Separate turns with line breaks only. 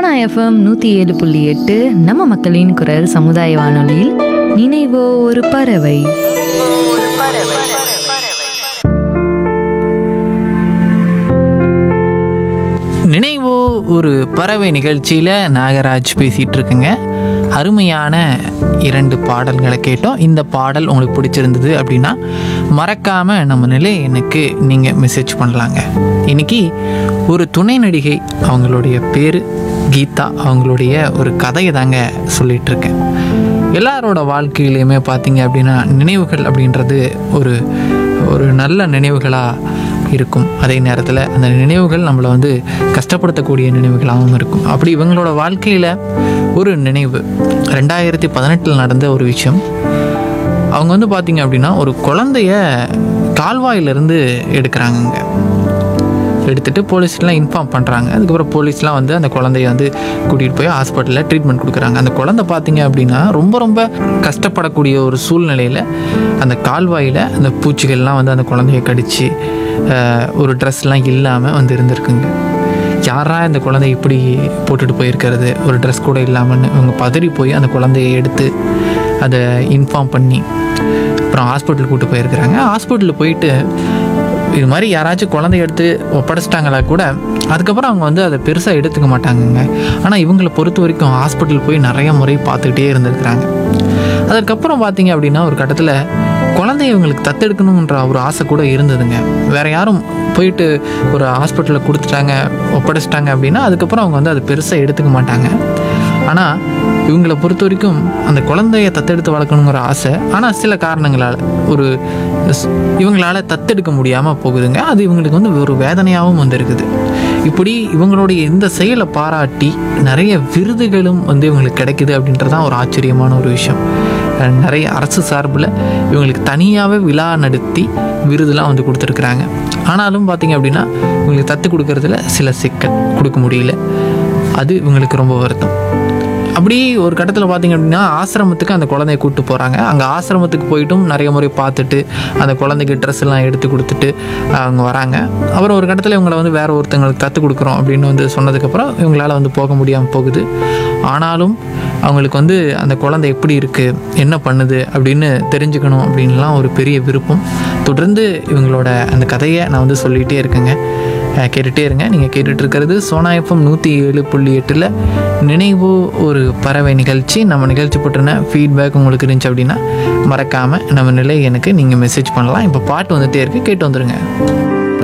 Sona FM நூற்றி ஏழு புள்ளி எட்டு நம்ம மக்களின் குரல் சமுதாய வானொலியில் நினைவோ ஒரு பறவை
நினைவோ ஒரு பறவை நிகழ்ச்சியில் நாகராஜ் பேசிகிட்டு இருக்குங்க அருமையான இரண்டு பாடல்களை கேட்டோம் இந்த பாடல் உங்களுக்கு பிடிச்சிருந்தது அப்படின்னா மறக்காமல் நம்ம நிலை எனக்கு நீங்கள் மெசேஜ் பண்ணலாங்க இன்னைக்கு ஒரு துணை நடிகை அவங்களுடைய பேர் கீதா அவங்களுடைய ஒரு கதையை தாங்க சொல்லிட்டு இருக்கேன் எல்லாரோட வாழ்க்கையிலையுமே பார்த்தீங்க அப்படின்னா நினைவுகள் அப்படின்றது ஒரு ஒரு நல்ல நினைவுகளாக இருக்கும் அதே நேரத்தில் அந்த நினைவுகள் நம்மளை வந்து கஷ்டப்படுத்தக்கூடிய நினைவுகளாகவும் இருக்கும் அப்படி இவங்களோட வாழ்க்கையில் ஒரு நினைவு ரெண்டாயிரத்தி பதினெட்டில் நடந்த ஒரு விஷயம் அவங்க வந்து பார்த்தீங்க அப்படின்னா ஒரு குழந்தைய கால்வாயிலிருந்து எடுக்கிறாங்கங்க எடுத்துகிட்டு போலீஸ்லாம் இன்ஃபார்ம் பண்ணுறாங்க அதுக்கப்புறம் போலீஸ்லாம் வந்து அந்த குழந்தைய வந்து கூட்டிகிட்டு போய் ஹாஸ்பிட்டலில் ட்ரீட்மெண்ட் கொடுக்குறாங்க அந்த குழந்தை பார்த்தீங்க அப்படின்னா ரொம்ப ரொம்ப கஷ்டப்படக்கூடிய ஒரு சூழ்நிலையில் அந்த கால்வாயில் அந்த பூச்சிகள்லாம் வந்து அந்த குழந்தைய கடித்து ஒரு ட்ரெஸ்லாம் இல்லாமல் வந்து இருந்திருக்குங்க யாரா இந்த குழந்தை இப்படி போட்டுட்டு போயிருக்கிறது ஒரு ட்ரெஸ் கூட இல்லாமல்னு இவங்க பதறி போய் அந்த குழந்தைய எடுத்து அதை இன்ஃபார்ம் பண்ணி அப்புறம் ஹாஸ்பிட்டல் கூட்டு போயிருக்கிறாங்க ஹாஸ்பிட்டலில் போயிட்டு இது மாதிரி யாராச்சும் குழந்தைய எடுத்து ஒப்படைச்சிட்டாங்களா கூட அதுக்கப்புறம் அவங்க வந்து அதை பெருசாக எடுத்துக்க மாட்டாங்கங்க ஆனால் இவங்களை பொறுத்த வரைக்கும் ஹாஸ்பிட்டல் போய் நிறைய முறை பார்த்துக்கிட்டே இருந்திருக்கிறாங்க அதுக்கப்புறம் பார்த்தீங்க அப்படின்னா ஒரு கட்டத்தில் குழந்தைய இவங்களுக்கு தத்தெடுக்கணுன்ற ஒரு ஆசை கூட இருந்ததுங்க வேற யாரும் போயிட்டு ஒரு ஹாஸ்பிட்டலில் கொடுத்துட்டாங்க ஒப்படைச்சிட்டாங்க அப்படின்னா அதுக்கப்புறம் அவங்க வந்து அதை பெருசாக எடுத்துக்க மாட்டாங்க ஆனால் இவங்களை பொறுத்த வரைக்கும் அந்த குழந்தைய தத்தெடுத்து வளர்க்கணுங்கிற ஆசை ஆனால் சில காரணங்களால் ஒரு ஸ்- இவங்களால தத்தெடுக்க முடியாமல் போகுதுங்க அது இவங்களுக்கு வந்து ஒரு வேதனையாகவும் வந்திருக்குது இப்படி இவங்களுடைய இந்த செயலை பாராட்டி நிறைய விருதுகளும் வந்து இவங்களுக்கு கிடைக்குது அப்படின்றதான் ஒரு ஆச்சரியமான ஒரு விஷயம் அஹ் நிறைய அரசு சார்பில் இவங்களுக்கு தனியாகவே விழா நடத்தி விருதுலாம் வந்து கொடுத்துருக்குறாங்க ஆனாலும் பார்த்தீங்க அப்படின்னா இவங்களுக்கு தத்து கொடுக்கறதுல சில சிக்கல் கொடுக்க முடியல அது இவங்களுக்கு ரொம்ப வருத்தம் அப்படி ஒரு கட்டத்தில் பார்த்தீங்க அப்படின்னா ஆசிரமத்துக்கு அந்த குழந்தைய கூப்பிட்டு போகிறாங்க அங்கே ஆசிரமத்துக்கு போயிட்டும் நிறைய முறை பார்த்துட்டு அந்த குழந்தைக்கு ட்ரெஸ் எல்லாம் எடுத்து கொடுத்துட்டு அவங்க வராங்க அப்புறம் ஒரு கட்டத்தில் இவங்களை வந்து வேற ஒருத்தங்களுக்கு கற்றுக் கொடுக்குறோம் அப்படின்னு வந்து சொன்னதுக்கப்புறம் இவங்களால வந்து போக முடியாமல் போகுது ஆனாலும் அவங்களுக்கு வந்து அந்த குழந்தை எப்படி இருக்குது என்ன பண்ணுது அப்படின்னு தெரிஞ்சுக்கணும் அப்படின்லாம் ஒரு பெரிய விருப்பம் தொடர்ந்து இவங்களோட அந்த கதையை நான் வந்து சொல்லிகிட்டே இருக்கேங்க அஹ் கேட்டுட்டே இருங்க நீங்கள் கேட்டுட்டு இருக்கிறது சோனா எஃப்எம் நூற்றி ஏழு புள்ளி எட்டில் நினைவு ஒரு பறவை நிகழ்ச்சி நம்ம நிகழ்ச்சி பற்றின ஃபீட்பேக் உங்களுக்கு இருந்துச்சு அப்படின்னா மறக்காமல் நம்ம நிலை எனக்கு நீங்கள் மெசேஜ் பண்ணலாம் இப்போ பாட்டு வந்துட்டே இருக்கு கேட்டு வந்துடுங்க